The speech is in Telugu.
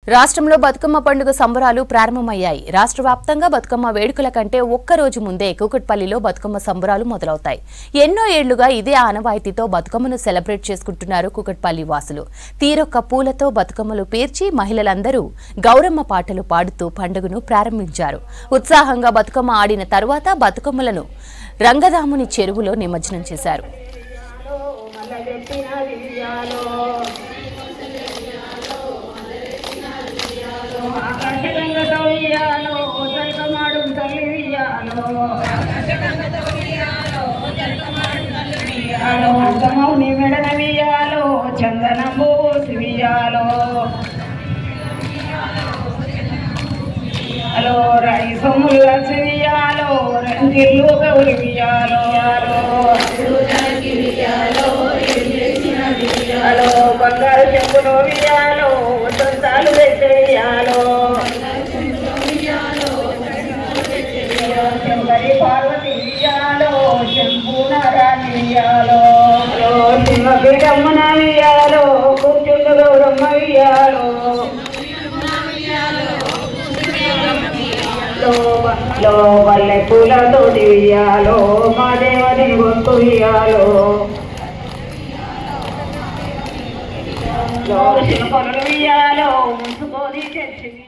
రాష్ట్రంలో బతుకమ్మ పండుగ సంబరాలు ప్రారంభమయ్యాయి రాష్ట్ర వ్యాప్తంగా బతుకమ్మ వేడుకల కంటే ఒక్క రోజు ముందే కూకట్పల్లిలో బతుకమ్మ సంబరాలు మొదలవుతాయి ఎన్నో ఏళ్లుగా ఇదే ఆనవాయితీతో బతుకమ్మను సెలబ్రేట్ చేసుకుంటున్నారు కూకట్పల్లి వాసులు తీరొక్క పూలతో బతుకమ్మలు పేర్చి మహిళలందరూ గౌరమ్మ పాటలు పాడుతూ పండుగను ప్రారంభించారు ఉత్సాహంగా బతుకమ్మ ఆడిన తరువాత బతుకమ్మలను రంగదాముని చెరువులో నిమజ్జనం చేశారు ఆకాశగంగతో ఇయ్యాలో జలకమాడు తల్లి ఇయ్యాలో ఇయ్యాలో అంతమౌని మెడన వియ్యాలో చందనము వియ్యాలో హలో రాయి సొమ్ములు కలిసి వియ్యాలో రంజిల్లు గౌరి వియ్యాలో హలో బంగారు చెంపులో వియ్యాలో దొంతాలు పెట్టేయాలో శంకరి పార్వతి వియ్యాలో శంభూన రాణి వియ్యాలో హలో సింహపీఠమ్మన వియ్యాలో కూర్చుండు గౌరమ్మ వియ్యాలో లో వల్లె పూలతో వియ్యాలో మా దేవని గొంతు వియ్యాలో లో శిల్పలు వియ్యాలో ముంచుకొని తెచ్చి